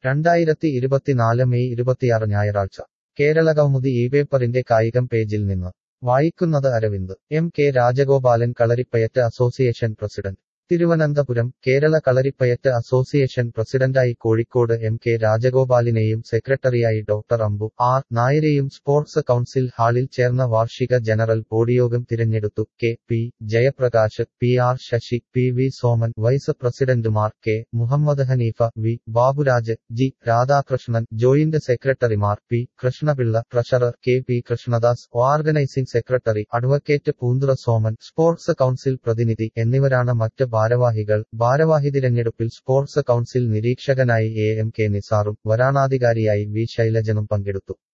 രണ്ടായിരത്തി ഇരുപത്തിനാല് മെയ് ഇരുപത്തിയാറ് ഞായറാഴ്ച കേരള കൗമുദി ഈ പേപ്പറിന്റെ കായികം പേജിൽ നിന്ന് വായിക്കുന്നത് Aravind M K Rajagopalan Kalaripayattu association president Thiruvananthapuram Kerala Kalaripayattu association പ്രസിഡന്റായി കോഴിക്കോട് എം കെ രാജഗോപാലിനെയും സെക്രട്ടറിയായി ഡോക്ടർ അമ്പു ആർ നായരെയും സ്പോർട്സ് കൗൺസിൽ ഹാളിൽ ചേർന്ന വാർഷിക ജനറൽ ബോഡിയോഗം തിരഞ്ഞെടുത്തു K P Jayaprakash P R Sasi P V Soman vice പ്രസിഡന്റുമാർ K Muhammad Hanifa V Baburaj G Radhakrishnan joint സെക്രട്ടറിമാർ P Krishnapillai treasurer K P Krishnadas organising secretary advocate Poonthura Soman sports council പ്രതിനിധി എന്നിവരാണ് മറ്റ് ഭാരവാഹികൾ ഭാരവാഹി തിരഞ്ഞെടുപ്പിൽ സ്പോർട്സ് കൗൺസിൽ നിരീക്ഷകനായി എ എം കെ നിസാറും വരാണാധികാരിയായി വി ശൈലജനും പങ്കെടുത്തു